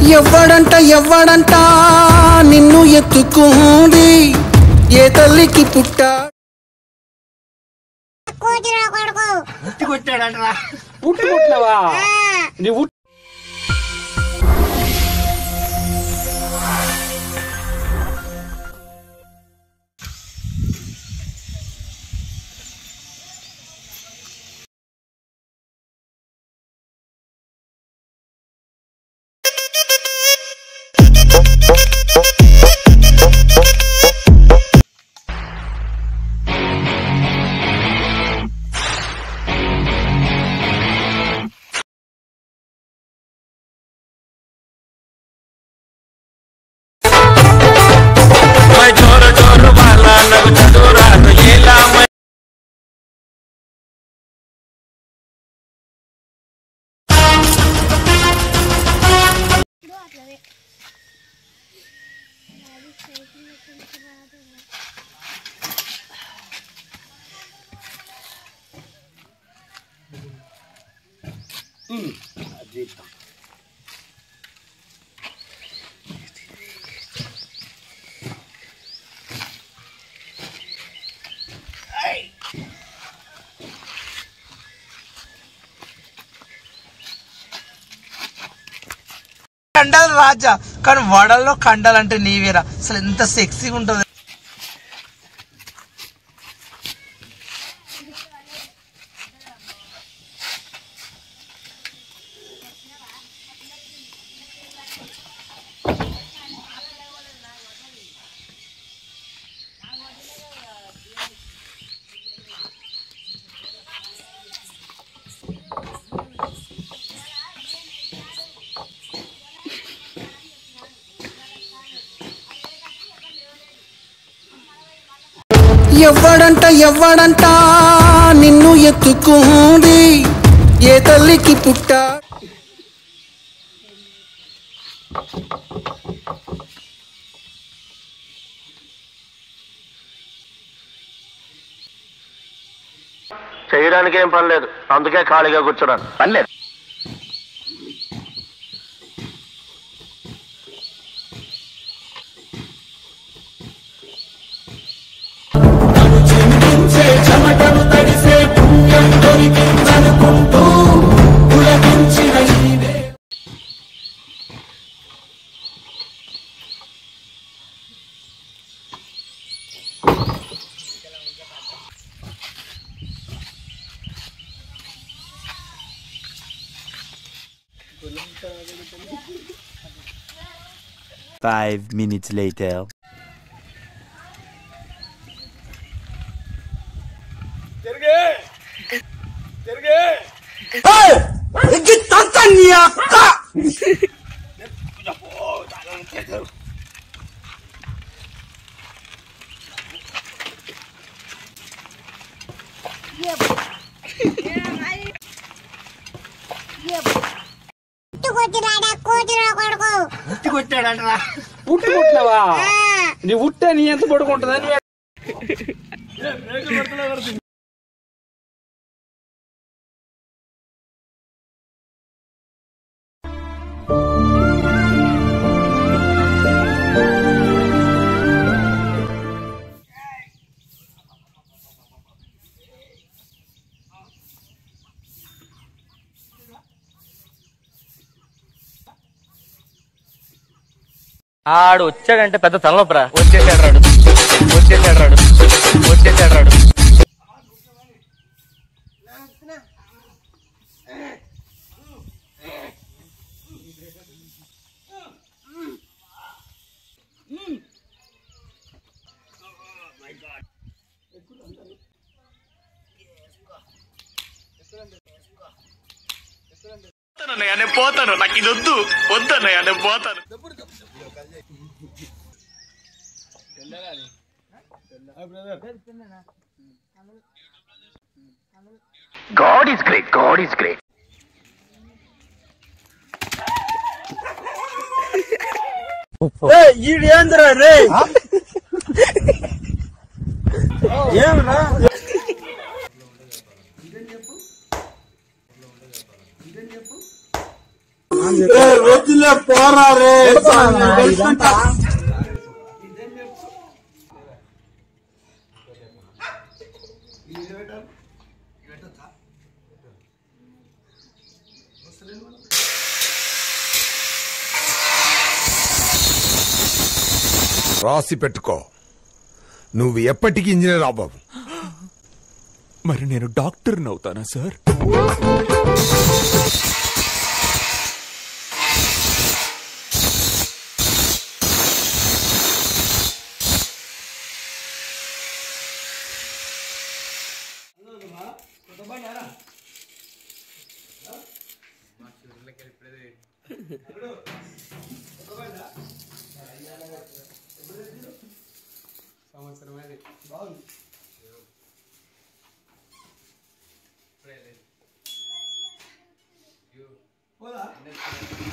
ఎవ్వడంట ఎవ్వడంట నిన్ను ఎత్తుకుంది ఏ తల్లికి పుట్ట కూతురు కొడుకు ఉట్టి కొట్టాడంటరా పుట్టు పుట్టినవా నీ ఉట్ मैं जोर जोर वाला नग चतुरा तो ये ला मैं కండలు రాజా కానీ వడల్లో కండలు అంటే నీవేరా అసలు ఎంత సెక్సీగా ఉంటుంది ఎవ్వడంట ఎవ్వడంట నిన్ను ఎత్తుకుంది ఏ తల్లికి పుట్ట చేయడానికి ఏం పని లేదు అందుకే ఖాళీగా కూర్చున్నాను పని లేదు Five minutes later. పుట్టు కొట్టినాడా కూతురు కొడుకు ఉట్టి కొట్టాడంటరా పుట్టు పుట్టినవా నీ ఉట్టే నీ ఎంత పడుకుంటుందని ఆడు వచ్చాడంటే పెద్ద తలనొప్పరా వచ్చేసాడు రాడు వచ్చేసాడు రాడు వచ్చేసాడు రాడు పోతానన్నయ్య నేను పోతాను నాకు ఇది వద్దు వద్దన్నయ్య నేను పోతాను God is great God is great ఈడేంద్రా రే ఏమరా వద్దులే పోరా రే రాసి పెట్టుకో నువ్వు ఎప్పటికీ ఇంజనీర్ అవ్వవు మరి నేను డాక్టర్ అవుతానా సార్ పోదా